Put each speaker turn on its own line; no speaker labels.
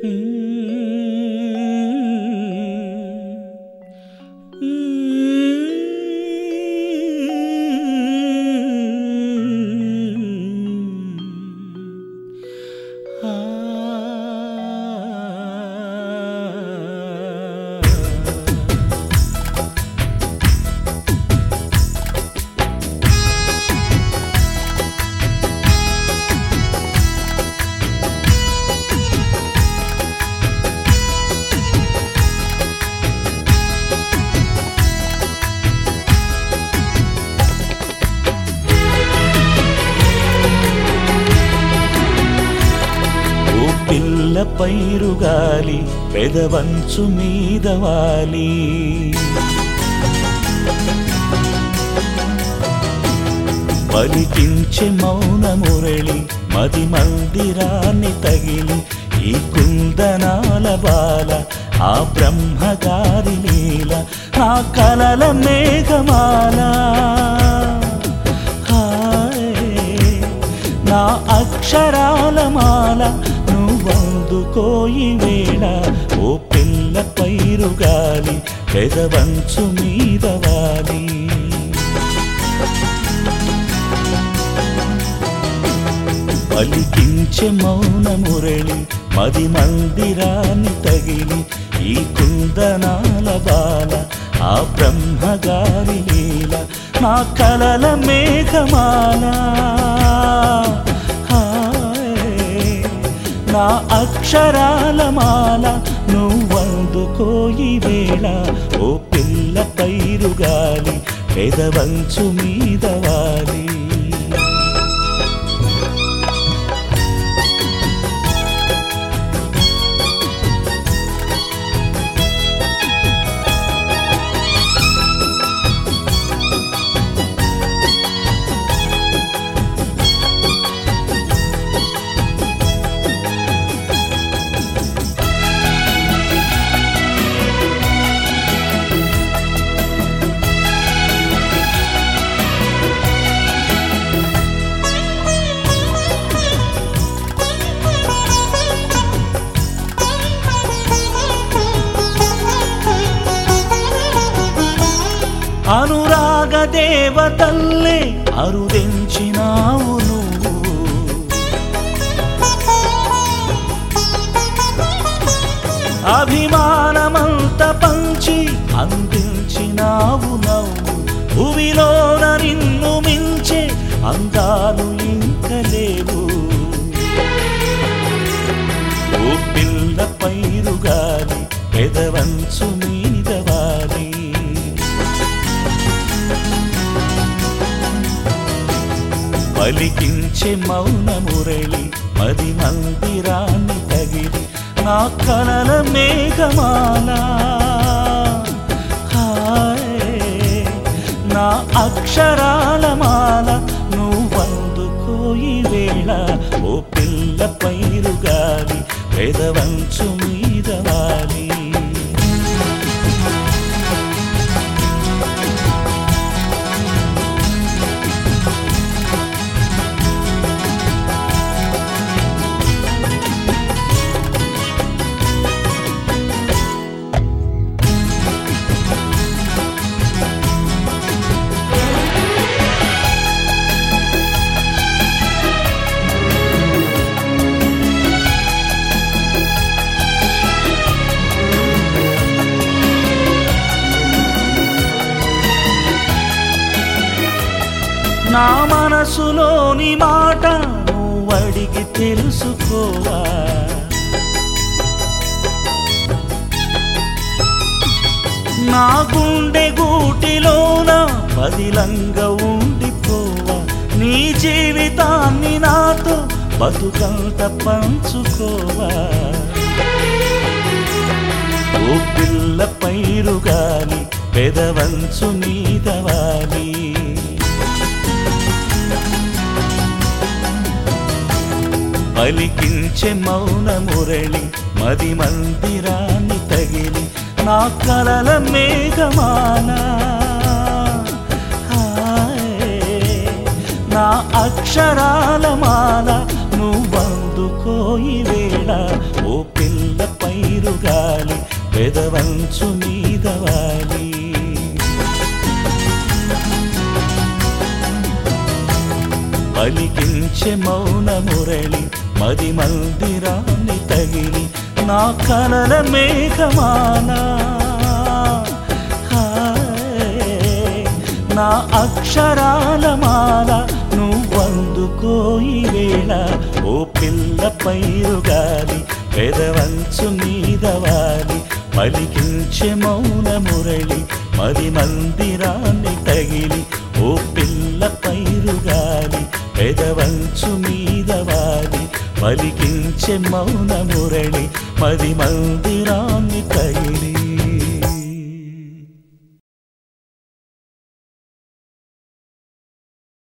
ఓ పిల్ల పైరుగాలి పెదవంచు మీద వాలి పలికించే మౌన మురళి మది మందిరాన్ని తగిలి ఈ కుందనాల బాల ఆ బ్రహ్మగారి లీల ఆ కలల మేఘమాల హాయ్ నా అక్షరాల మాల నువ్వందుకోయి వేళ ఓ పిల్ల పైరుగాలి పెదవంచు మీద వాలి పలికించే మౌన మురళి మది మందిరాన్ని తగిలి ఈ కుందనాల బాల ఆ బ్రహ్మగారి లీల నా కలల మేఘమాల హాయ్, నా అక్షరాల మాల నువ్వందుకోయి వేళ ఓ పిల్ల పైరుగాలి పెదవంచు మీద వాలి అనురాగ దేవతల్లే అరుదించినావు నువ్వు అభిమానమంత పంచి అందించినావు నవ్వు భువిలోన నిన్ను మించే అందాలు ఇంక లేవు ఓ పిల్ల పైరుగాలి పెదవంచు మీద వాలి పలికించే మౌన మురళి మది మందిరాన్ని తగిలి నా కలల మేఘమాల హాయ్, నా అక్షరాల మాల నువ్వందుకోయి వేళ ఓ పిల్ల పైరుగాలి పెదవంచు మీద వాలి నా మనసులోని మాట నువ్వడిగి తెలుసుకోవా నా గుండె గూటిలోన పదిలంగా ఉండిపోవా నీ జీవితాన్ని నాతో బతుకంత పంచుకోవా ఓ పిల్ల పైరుగాలి పెదవంచు మీద వాలి పలికించే మౌన మురళి మది మందిరాన్ని తగిలి నా కలల మేఘమాల హాయ్, నా అక్షరాల మాల నువ్వందుకోయి వేళ ఓ పిల్ల పైరుగాలి పెదవంచు మీద వాలి పలికించే మౌన మురళి మది మందిరాన్ని తగిలి నా కలల మేఘమానా హాయ్, నా అక్షరాల మాల నువ్వందుకోయి వేళ ఓ పిల్ల పైరుగాలి పెదవంచు మీద వాలి పలికించే మౌన మురళి మది మందిరాన్ని తగిలి ఓ పిల్ల పైరుగాలి పెదవంచు మీద వాలి పలికించే మౌన మురళి మది మందిరాన్ని తగిలి